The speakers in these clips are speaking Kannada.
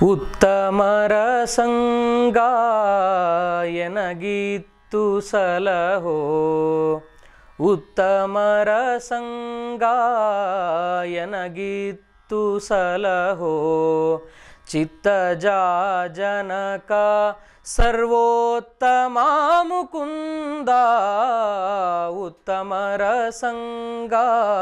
ಉತ್ತಮರ ಸಂಗ ಎನಗಿತ್ತು ಸಲಹೋ ಉತ್ತಮರ ಸಂಗ ಎನಗಿತ್ತು ಸಲಹೋ ಚಿತ್ತಜ ಜನಕ ಸರ್ವೋತ್ತಮ ಮುಕುಂದ ಉತ್ತಮರ ಸಂಗ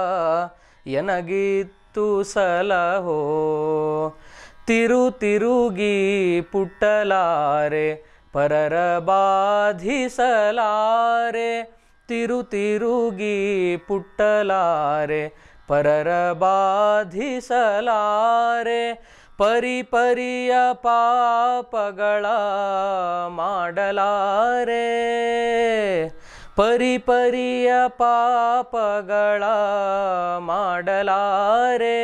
ಎನಗಿತ್ತು ಸಲಹೋ ತಿರು ತಿರುಗಿ ಪುಟ್ಟಲಾರೆ ಪರರ ಬಾಧಿಸಲಾರೆ ತಿರು ತಿರುಗಿ ಪುಟ್ಟಲಾರೆ ಪರರ ಬಾಧಿಸಲಾರೆ ಪರಿ ಪರಿಯ ಪಾಪಗಳ ಮಾಡಲಾರೆ ಪರಿ ಪರಿಯ ಪಾಪಗಳ ಮಾಡಲಾರೆ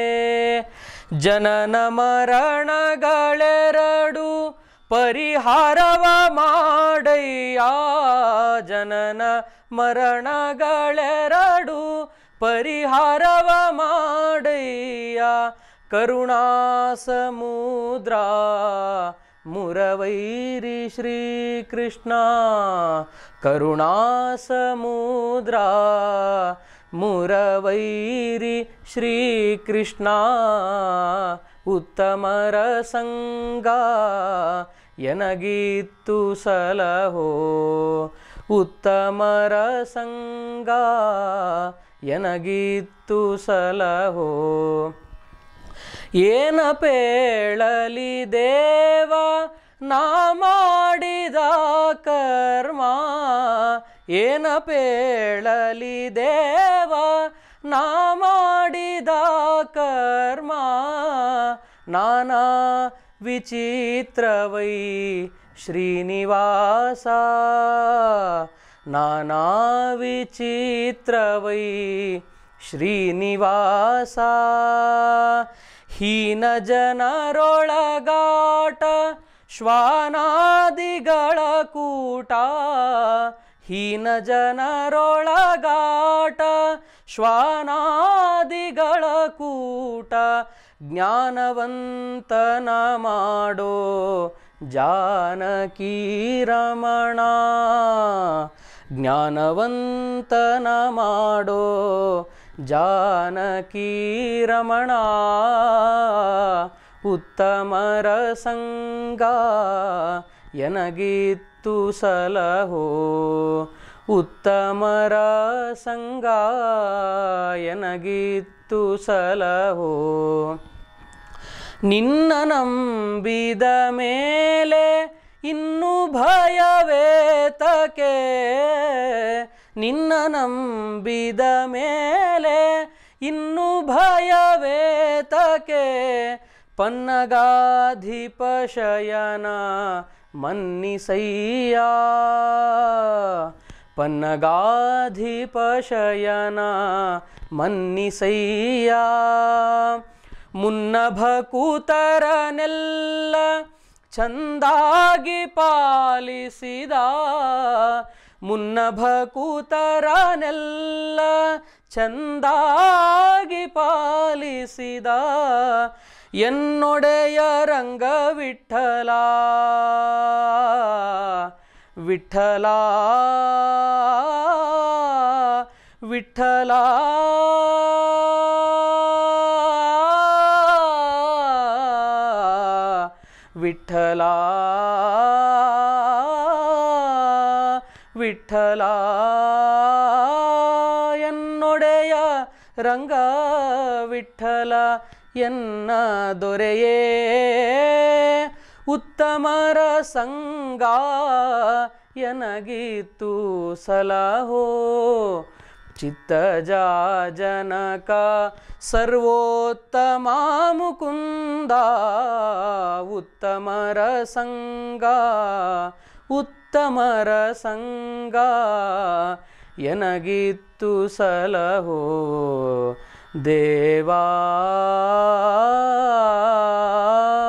ಜನನ ಮರಣಗಳೆರಡು ಪರಿಹಾರವ ಮಾಡಯ್ಯ ಜನನ ಮರಣಗಳೆರಡು ಪರಿಹಾರವ ಮಾಡಯ್ಯ ಕರುಣಾ ಸಮುದ್ರ ಮುರವೈರಿ ಶ್ರೀಕೃಷ್ಣ ಕರುಣಾ ಸಮುದ್ರ ಮುರವೈರಿ ಶ್ರೀಕೃಷ್ಣ ಉತ್ತಮರ ಸಂಗ ಎನಗಿತ್ತು ಸಲಹೋ ಉತ್ತಮರ ಸಂಗ ಎನಗಿತ್ತು ಸಲಹೋ ಏನ ಪೇಳಲಿ ದೇವ ನಾ ಮಾಡಿದ ಕರ್ಮ ಏನ ಪೇಳಲಿ ದೇವ ನಾ ಮಾಡಿದ ಕರ್ಮ ನಾನಾ ವಿಚಿತ್ರವೈ ಶ್ರೀನಿವಾಸ ನಾನಾ ವಿಚಿತ್ರವೈ ಶ್ರೀನಿವಾಸ ಹೀನ ಜನರೊಳಗಾಟ ಶ್ವಾನಾದಿಗಳ ಕೂಟ ಹೀನ ಜನರೊಳಗಾಟ ಶ್ವಾನಾದಿಗಳ ಕೂಟ ಜ್ಞಾನವಂತನ ಮಾಡೋ ಜಾನಕಿ ರಮಣ ಜ್ಞಾನವಂತನ ಮಾಡೋ ಜಾನಕಿ ರಮಣ ಉತ್ತಮರ ಸಂಗ ಎನಗಿತ್ತು ಸಲಹೋ ಉತ್ತಮರ ಸಂಗ ಎನಗಿತ್ತು ಸಲಹೋ ನಿನ್ನ ನಂಬಿದ ಮೇಲೆ ಇನ್ನು ಭಯವೇತಕೆ ನಿನ್ನ ನಂಬಿದ ಮೇಲೆ ಇನ್ನು ಭಯವೇತಕೆ ಪನ್ನಗಾಧಿಪ ಶಯನ ಮನ್ನಿಸಯ್ಯ ಪನ್ನಗಾಧಿಪ ಶಯನ ಮನ್ನಿಸಯ್ಯ ಮುನ್ನಭಕೂತರನೆಲ್ಲ ಚಂದಾಗಿ ಪಾಲಿಸಿದ ಮುನ್ನಭಕೂತರನೆಲ್ಲ ಚಂದಾಗಿ ಪಾಲಿಸಿದ ಎನ್ನೊಡೆಯ ರಂಗ ವಿಠಲ ವಿಠಲ ವಿಠಲ ವಿಠಲ ವಿಠಲ ಎನ್ನೊಡೆಯ ರಂಗ ವಿಠಲ ಎನ್ನ ದೊರೆಯೇ ಉತ್ತಮರ ಸಂಗ ಎನಗಿತ್ತು ಸಲಹೋ ಚಿತ್ತಜ ಜನಕ ಸರ್ವೋತ್ತಮ ಮುಕುಂದ ಉತ್ತಮರ ಸಂಗ ಉತ್ತಮರ ಸಂಗ ಎನಗಿತ್ತು ಸಲಹೋ ದೇವಾ